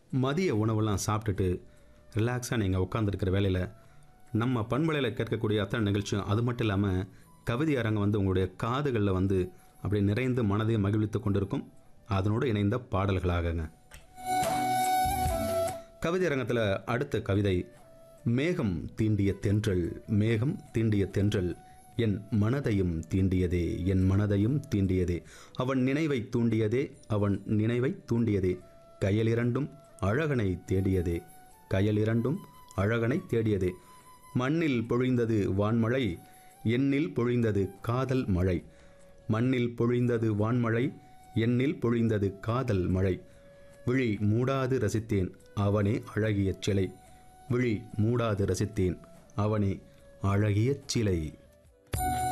மதிய உணவெல்லாம் சாப்பிட்டுட்டு ரிலாக்ஸாக நீங்கள் உட்காந்துருக்கிற வேலையில் நம்ம பண்பலையில் கேட்கக்கூடிய அத்தனை நிகழ்ச்சியும் அது மட்டும் இல்லாமல் கவிதை அரங்கம் வந்து உங்களுடைய காதுகளில் வந்து அப்படி நிறைந்து மனதை மகிழ்வித்து கொண்டிருக்கும் அதனோடு இணைந்த பாடல்களாகங்க கவிதை அரங்கத்தில் அடுத்த கவிதை மேகம் தீண்டிய தென்றல் மேகம் தீண்டிய தென்றல் என் மனதையும் தீண்டியதே என் மனதையும் தீண்டியதே அவன் நினைவை தூண்டியதே அவன் நினைவை தூண்டியதே கயலிரண்டும் அழகனை தேடியதே கயலிரண்டும் அழகனை தேடியதே மண்ணில் பொழிந்தது வான்மழை எண்ணில் பொழிந்தது காதல் மழை மண்ணில் பொழிந்தது வான்மழை எண்ணில் பொழிந்தது காதல் மழை விழி மூடாது ரசித்தேன் அவனே அழகிய சிலை விழி மூடாது ரசித்தேன் அவனே அழகிய சிலை